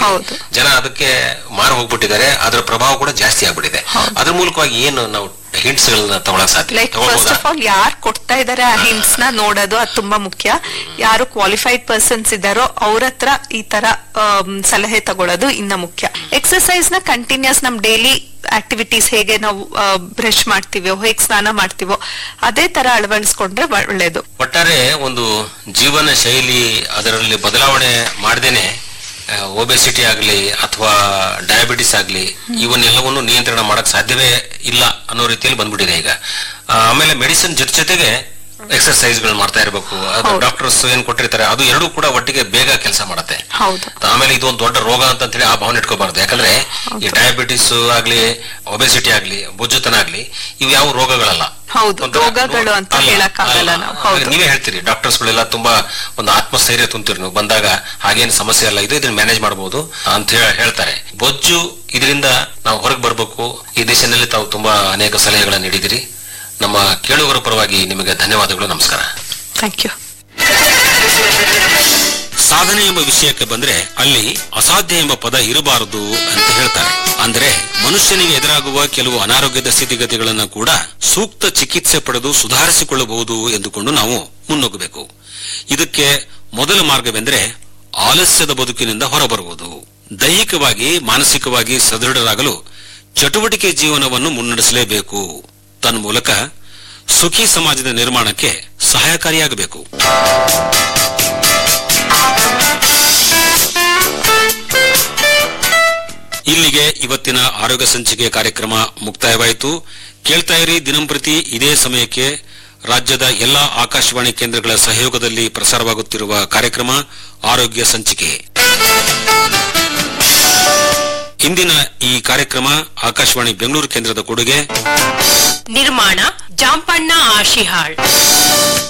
ಹೌದು. ಜನ ಅದಕ್ಕೆ ಮಾರು ಹೋಗ್ಬಿಟ್ಟಿದ್ದಾರೆ ಅದರ ಪ್ರಭಾವ ಕೂಡ ಜಾಸ್ತಿ ಆಗ್ಬಿಟ್ಟಿದೆ ಹೌದು. ಅದ್ರ ಮೂಲಕವಾಗಿ ಏನು ನಾವು ಹಿಂಟ್ಸ್ ಗಳನ್ನ ತಗೊಳಕ್ ಸಾಧ್ಯ ಲೈಕ್ ಫಸ್ಟ್ ತಗೊಳ್ಬೋದಾ? ಆಫ್ ಆಲ್ ಯಾರು ಕೊಡ್ತಾ ಇದಾರೆ ಆ ಹಿಂಟ್ಸ್ ನ ನೋಡೋದು ಅದು ತುಂಬಾ ಮುಖ್ಯ ಯಾರು ಕ್ವಾಲಿಫೈಡ್ ಪರ್ಸನ್ಸ್ ಇದ್ದಾರೋ ಅವ್ರ ಹತ್ರ ಈ ತರ ಆಮ್, ಸಲಹೆ ತಗೊಳ್ಳೋದು ಇನ್ನ ಮುಖ್ಯ ಎಕ್ಸರ್ಸೈಸ್ ನ ಕಂಟಿನ್ಯೂಸ್ ನಮ್ ಡೈಲಿ ಆಕ್ಟಿವಿಟೀಸ್ ಹೇಗೆ ನಾವು ಬ್ರಷ್ ಮಾಡ್ತೀವೋ ಹೇಗೆ ಸ್ನಾನ ಮಾಡ್ತೀವೋ ಅದೇ ತರ ಅಳವಡಿಸ್ಕೊಂಡ್ರೆ ಒಳ್ಳೇದು ಒಟ್ಟಾರೆ ಒಂದು ಜೀವನ ಶೈಲಿ ಅದರಲ್ಲಿ ಬದಲಾವಣೆ ಮಾಡದೇನೆ ಒಬೆಸಿಟಿ ಆಗಲಿ ಅಥವಾ ಡಯಾಬಿಟಿಸ್ ಆಗಲಿ ಇವನ್ನೆಲ್ಲವನ್ನು ನಿಯಂತ್ರಣ ಮಾಡಕ್ ಸಾಧ್ಯವೇ ಇಲ್ಲ ಅನ್ನೋ ರೀತಿಯಲ್ಲಿ ಬಂದ್ಬಿಟ್ಟಿದೆ ಈಗ ಆ, ಆಮೇಲೆ ಮೆಡಿಸಿನ್ ಜೊತೆ ಜೊತೆಗೆ ಎಕ್ಸರ್ಸೈಸ್ ಗಳು ಮಾಡ್ತಾ ಇರಬೇಕು ಹೌದು. ಡಾಕ್ಟರ್ಸ್ ಏನ್ ಕೊಟ್ಟಿರ್ತಾರೆ ಅದು ಎರಡೂ ಕೂಡ ಒಟ್ಟಿಗೆ ಬೇಗ ಕೆಲಸ ಮಾಡುತ್ತೆ ಹೌದು ಆಮೇಲೆ ಇದು ಒಂದು ದೊಡ್ಡ ರೋಗ ಅಂತ ಹೇಳಿ ಆ ಭಾವನೆ ಇಟ್ಕೋಬಾರ್ದು ಯಾಕಂದ್ರೆ ಈ ಡಯಾಬಿಟಿಸ್ ಆಗ್ಲಿ ಒಬೆಸಿಟಿ ಆಗ್ಲಿ ಬೊಜ್ಜುತನ ಆಗ್ಲಿ ಇವು ಯಾವ ರೋಗಗಳಲ್ಲ ಹೌದು, ಒಂಥರ ರೋಗಗಳು ಅಂತ ಅಲ್ಲ, ಹೇಳಕ್ಕಾಗಲ್ಲ ಅಲ್ಲ. ನಾವು. ಹೌದು. ಆಮೇಲೆ ನೀವೇ ಹೇಳ್ತೀರಿ ಡಾಕ್ಟರ್ಸ್ ಗಳೆಲ್ಲ ತುಂಬಾ ಒಂದು ಆತ್ಮಸ್ಥೈರ್ಯ ತುಂಬ್ತೀರಿ ನೀವು ಬಂದಾಗ ಹಾಗೇನು ಸಮಸ್ಯೆ ಅಲ್ಲ ಇದು ಇದನ್ನ ಮ್ಯಾನೇಜ್ ಮಾಡಬಹುದು ಅಂತ ಹೇಳಿ ಹೇಳ್ತಾರೆ ಬೊಜ್ಜು ಇದರಿಂದ ನಾವು ಹೊರಗೆ ಬರಬೇಕು ಈ ದಿಶೆಯಲ್ಲಿ ತಾವು ತುಂಬಾ ಅನೇಕ ಸಲಹೆಗಳನ್ನು ನೀಡಿದಿರಿ ನಮ್ಮ ಕೇಳುಗರ ಪರವಾಗಿ ನಿಮಗೆ ಧನ್ಯವಾದಗಳು ನಮಸ್ಕಾರ ಥ್ಯಾಂಕ್ ಯು ಸಾಧನೆ ಎಂಬ ವಿಷಯಕ್ಕೆ ಬಂದ್ರೆ ಅಲ್ಲಿ ಅಸಾಧ್ಯ ಎಂಬ ಪದ ಇರಬಾರದು ಅಂತ ಹೇಳ್ತಾರೆ ಅಂದ್ರೆ ಮನುಷ್ಯನಿಗೆ ಎದುರಾಗುವ ಕೆಲವು ಅನಾರೋಗ್ಯದ ಸ್ಥಿತಿಗತಿಗಳನ್ನು ಕೂಡ ಸೂಕ್ತ ಚಿಕಿತ್ಸೆ ಪಡೆದು ಸುಧಾರಿಸಿಕೊಳ್ಳಬಹುದು ಎಂದುಕೊಂಡು ನಾವು ಮುನ್ನುಗ್ಗಬೇಕು ಇದಕ್ಕೆ ಮೊದಲ ಮಾರ್ಗವೆಂದ್ರೆ ಆಲಸ್ಯದ ಬದುಕಿನಿಂದ ಹೊರಬರುವುದು ದೈಹಿಕವಾಗಿ ಮಾನಸಿಕವಾಗಿ ಸದೃಢರಾಗಲು ಚಟುವಟಿಕೆ ಜೀವನವನ್ನು ಮುನ್ನಡೆಸಲೇಬೇಕು ತನ್ಮೂಲಕ ಸುಖಿ ಸಮಾಜದ ನಿರ್ಮಾಣಕ್ಕೆ ಸಹಾಯಕಾರಿಯಾಗಬೇಕು ಇಲ್ಲಿಗೆ ಇವತ್ತಿನ ಆರೋಗ್ಯ ಸಂಚಿಕೆ ಕಾರ್ಯಕ್ರಮ ಮುಕ್ತಾಯವಾಯಿತು ಕೇಳ್ತಾ ಇರಿ ದಿನಂಪ್ರತಿ ಇದೇ ಸಮಯಕ್ಕೆ ರಾಜ್ಯದ ಎಲ್ಲಾ ಆಕಾಶವಾಣಿ ಕೇಂದ್ರಗಳ ಸಹಯೋಗದಲ್ಲಿ ಪ್ರಸಾರವಾಗುತ್ತಿರುವ ಕಾರ್ಯಕ್ರಮ ಆರೋಗ್ಯ ಸಂಚಿಕೆ ಇಂದಿನ ಈ ಕಾರ್ಯಕ್ರಮ ಆಕಾಶವಾಣಿ ಬೆಂಗಳೂರು ಕೇಂದ್ರದ ಕೊಡುಗೆ ನಿರ್ಮಾಣ ಜಾಂಪಣ್ಣ ಆಶಿಹಾಳ್